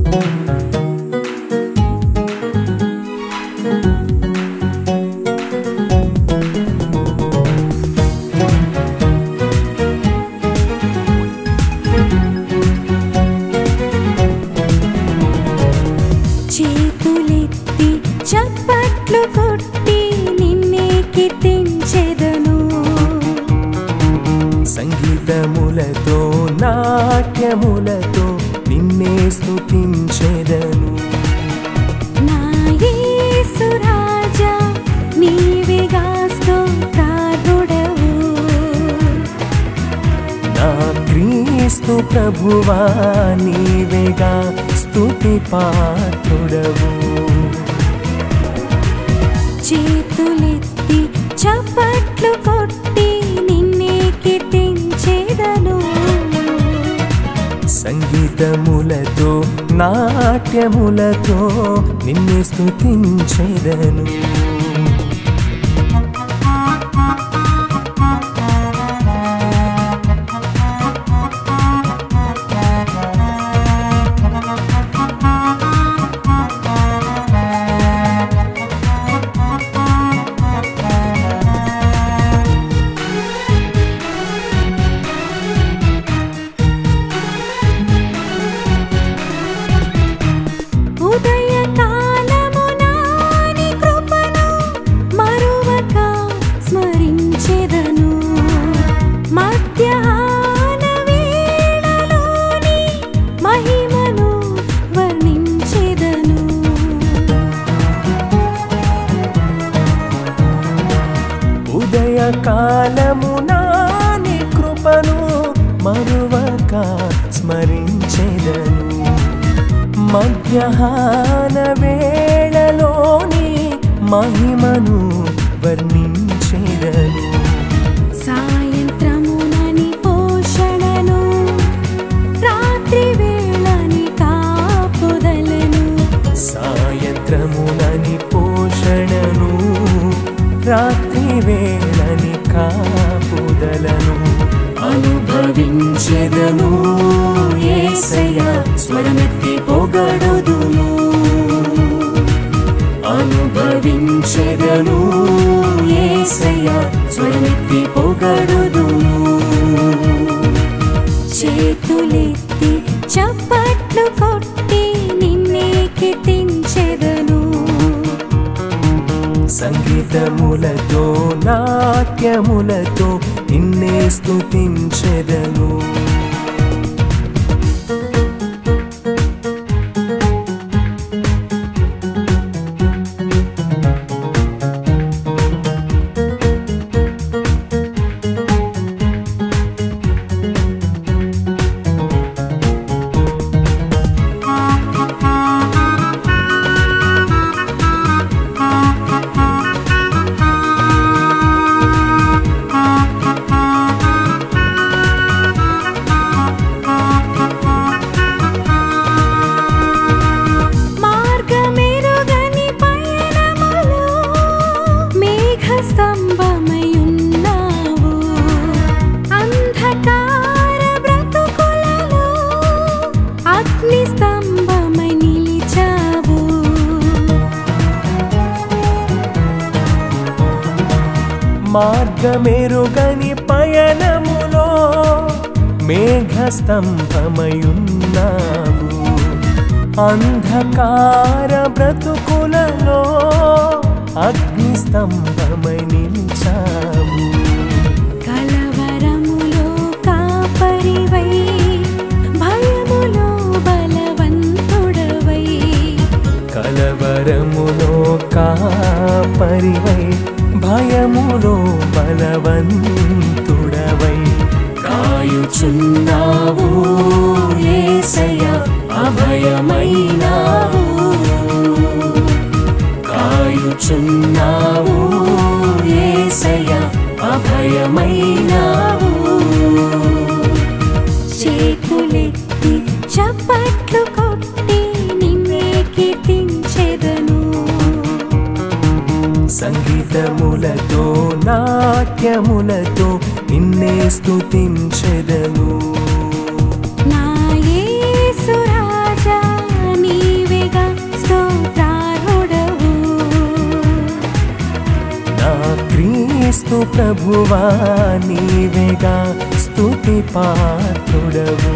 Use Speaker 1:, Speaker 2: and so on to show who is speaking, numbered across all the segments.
Speaker 1: చేతులెత్తి చప్పట్లు కొట్టి నిన్నే కీర్తించెదను
Speaker 2: సంగీతములతో నాట్యములతో నిన్నే స్తుతించెదను
Speaker 1: నా యేసు రాజా నీవేగా స్తోత్రార్హుడవు
Speaker 2: నా క్రీస్తు ప్రభువా నీవేగా స్తుతి పాత్రుడవు
Speaker 1: చేతులెత్తి చప్పట్లు కొట్టి నిన్నే కీర్తించెదను
Speaker 2: సంగీతములతో నాట్యములతో నిన్నే స్తుతించెదను
Speaker 1: ఉదయకాలమున నీ కృపను మరువక స్మరించెదను మధ్యాహ్న వేళలోని మహిమను వర్ణించెదను
Speaker 2: ఉదయ కాలమునా నీ కృపను మరువక స్మరించెదను మధ్యాహ్న వేళలోని మహిమను వర్ణించెదను
Speaker 1: సాయంత్రమున నీ పోషణను రాత్రి వేళని కాపుదలను
Speaker 2: సాయంత్రమునని పోషణను రాత్రి వేళని కాపుదలను అనుభవించెదను ఏసయ స్వరమెత్తి పొగడుదును అనుభవించెదను ఏసయ స్వరమెత్తి పొగడుదును
Speaker 1: చేతులెత్తి చప్పట్లు కొట్టి నిన్నే కీర్తించెదను
Speaker 2: సంగీతములతో నాట్యములతో నిన్నే స్తుతించెదను
Speaker 1: మార్గమెరుగని పయనములో మేఘ స్తంభమయున్నావు అంధకార బ్రతుకులలో అగ్ని స్తంభమై నిలిచావు
Speaker 2: మార్గమెరుగని పయనములో మేఘస్తంభమయున్నావు అంధకార బ్రతుకులలో అగ్ని స్తంభమై నిలిచావు
Speaker 1: కలవరములో కాపరివై భయములో బలవంతుడవై
Speaker 2: కలవరములో కాపరివై భయములో బలవంతుడవై కాయుచున్నావు ఏసయ అభయమైనావు కాయుచున్నావు ఏసయ అభయమైనావు
Speaker 1: చేతులెత్తి చప్పట్లు కొట్టి నిన్నే కీర్తించెదను
Speaker 2: సంగీతములతో నాట్యములతో నిన్నే స్తుతించెదను
Speaker 1: నా యేసు రాజా
Speaker 2: ప్రభువా నీవేగా స్తుతి పాత్రుడవు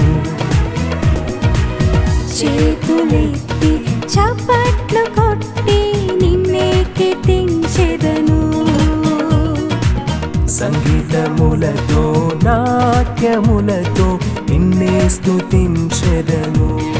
Speaker 1: చేతులెత్తి చప్పట్లు కొట్టి నిన్నే కీర్తించెదను
Speaker 2: సంగీతములతో నాట్యములతో నిన్నే స్తుతించెదను